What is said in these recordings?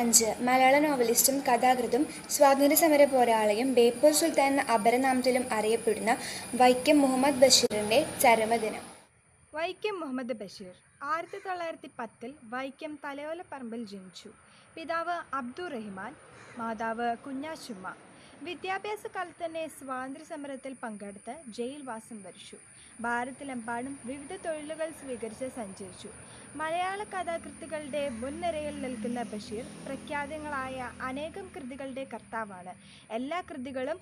അഞ്ച് മലയാള നോവലിസ്റ്റും കഥാകൃത്തും സ്വാതന്ത്ര്യസമര പോരാളിയും ബേപ്പൂർ സുൽത്താൻ എന്ന അപരനാമത്തിലും അറിയപ്പെടുന്ന വൈക്കം മുഹമ്മദ് ബഷീറിൻ്റെ ചരമദിനം വൈക്കം മുഹമ്മദ് ബഷീർ ആയിരത്തി തൊള്ളായിരത്തി പത്തിൽ വൈക്കം തലയോലപ്പറമ്പിൽ ജനിച്ചു പിതാവ് അബ്ദുർ റഹ്മാൻ മാതാവ് കുഞ്ഞാശുമ്മ വിദ്യാഭ്യാസ കാലത്ത് തന്നെ സ്വാതന്ത്ര്യ സമരത്തിൽ പങ്കെടുത്ത് ജയിൽവാസം വരിച്ചു ഭാരതത്തിലെമ്പാടും വിവിധ തൊഴിലുകൾ സ്വീകരിച്ച് സഞ്ചരിച്ചു മലയാള കഥാകൃത്തുക്കളുടെ മുൻനിരയിൽ നിൽക്കുന്ന ബഷീർ പ്രഖ്യാതങ്ങളായ അനേകം കൃതികളുടെ കർത്താവാണ് എല്ലാ കൃതികളും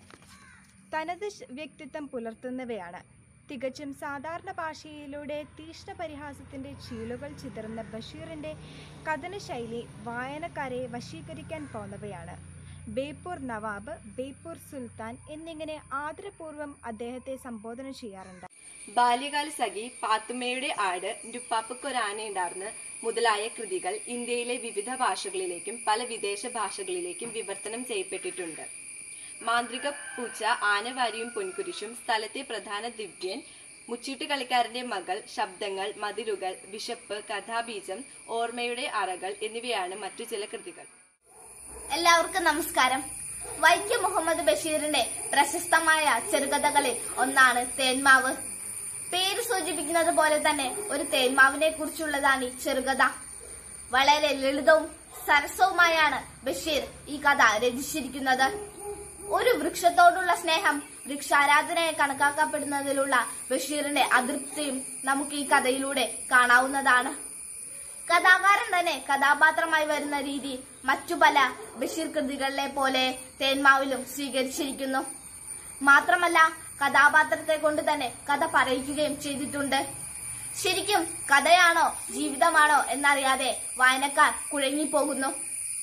തനത് ശ- വ്യക്തിത്വം പുലർത്തുന്നവയാണ് തികച്ചും സാധാരണ ഭാഷയിലൂടെ തീഷ്ണ പരിഹാസത്തിൻ്റെ ചീളുകൾ ചിതറുന്ന ബഷീറിൻ്റെ കഥനശൈലി വായനക്കാരെ വശീകരിക്കാൻ പോന്നവയാണ് ബേപ്പൂർ നവാബ് ബേപ്പൂർ സുൽത്താൻ എന്നിങ്ങനെ ആദരപൂർവ്വം അദ്ദേഹത്തെ സംബോധന ചെയ്യാറുണ്ട് ബാല്യകാല സഖി പാത്തുമ്മയുടെ ആട് നുപ്പാപ്പക്കൊരാനയുണ്ടാർന്ന് മുതലായ കൃതികൾ ഇന്ത്യയിലെ വിവിധ ഭാഷകളിലേക്കും പല വിദേശ ഭാഷകളിലേക്കും വിവർത്തനം ചെയ്യപ്പെട്ടിട്ടുണ്ട് മാന്ത്രിക പൂച്ച ആനവാരിയും പൊൻകുരിശും സ്ഥലത്തെ പ്രധാന ദിവ്യൻ മുച്ചീട്ട് കളിക്കാരന്റെ മകൾ ശബ്ദങ്ങൾ മതിലുകൾ വിശപ്പ് കഥാബീജം ഓർമ്മയുടെ അറകൾ എന്നിവയാണ് മറ്റു ചില കൃതികൾ എല്ലാവർക്കും നമസ്കാരം വൈക്കം മുഹമ്മദ് ബഷീറിന്റെ പ്രശസ്തമായ ചെറുകഥകളിൽ ഒന്നാണ് തേന്മാവ് പേര് സൂചിപ്പിക്കുന്നത് പോലെ തന്നെ ഒരു തേന്മാവിനെ കുറിച്ചുള്ളതാണ് ഈ ചെറുകഥ വളരെ ലളിതവും സരസവുമായാണ് ബഷീർ ഈ കഥ രചിച്ചിരിക്കുന്നത് ഒരു വൃക്ഷത്തോടുള്ള സ്നേഹം വൃക്ഷാരാധനയെ കണക്കാക്കപ്പെടുന്നതിലുള്ള ബഷീറിന്റെ അതൃപ്തിയും നമുക്ക് ഈ കഥയിലൂടെ കാണാവുന്നതാണ് കഥാകാരൻ തന്നെ കഥാപാത്രമായി വരുന്ന രീതി മറ്റു പല ബഷീർ കൃതികളിലെ പോലെ തേന്മാവിലും സ്വീകരിച്ചിരിക്കുന്നു മാത്രമല്ല കഥാപാത്രത്തെ കൊണ്ട് തന്നെ കഥ പറയിക്കുകയും ചെയ്തിട്ടുണ്ട് ശരിക്കും കഥയാണോ ജീവിതമാണോ എന്നറിയാതെ വായനക്കാർ കുഴങ്ങിപ്പോകുന്നു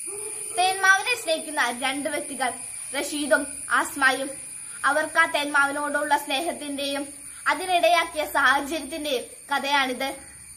തേന്മാവിനെ സ്നേഹിക്കുന്ന രണ്ട് വ്യക്തികൾ റഷീദും ആസ്മായും അവർക്ക് ആ തേന്മാവിനോടുള്ള സ്നേഹത്തിന്റെയും അതിനിടയാക്കിയ സാഹചര്യത്തിന്റെയും കഥയാണിത്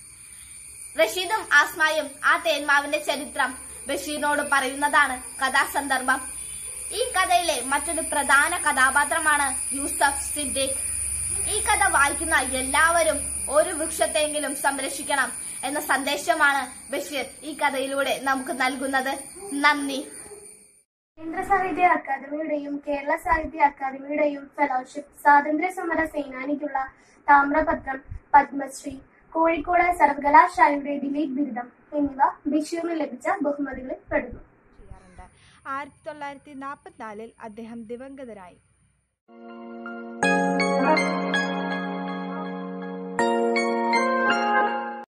റഷീദും ആസ്മായും ആ തേന്മാവിന്റെ ചരിത്രം ബഷീറിനോട് പറയുന്നതാണ് കഥാസന്ദർഭം ഈ കഥയിലെ മറ്റൊരു പ്രധാന കഥാപാത്രമാണ് യൂസഫ് സിദ്ദീഖ് ഈ കഥ വായിക്കുന്ന എല്ലാവരും ഒരു വൃക്ഷത്തെങ്കിലും സംരക്ഷിക്കണം എന്ന സന്ദേശമാണ് ബഷീർ ഈ കഥയിലൂടെ നമുക്ക് നൽകുന്നത് നന്ദി കേന്ദ്ര സാഹിത്യ അക്കാദമിയുടെയും കേരള സാഹിത്യ അക്കാദമിയുടെയും ഫെലോഷിപ്പ് സ്വാതന്ത്ര്യ സമര സേനാനിക്കുള്ള താമ്രപത്രം പത്മശ്രീ കോഴിക്കോട് സർവകലാശാലയുടെ ഡിലീറ്റ് ബിരുദം എന്നിവ ബഷീറിന് ലഭിച്ച ബഹുമതികളിൽ പെടുന്നു ചെയ്യാറുണ്ട് ആയിരത്തി തൊള്ളായിരത്തി നാൽപ്പത്തിനാലിൽ അദ്ദേഹം ദിവംഗതരായി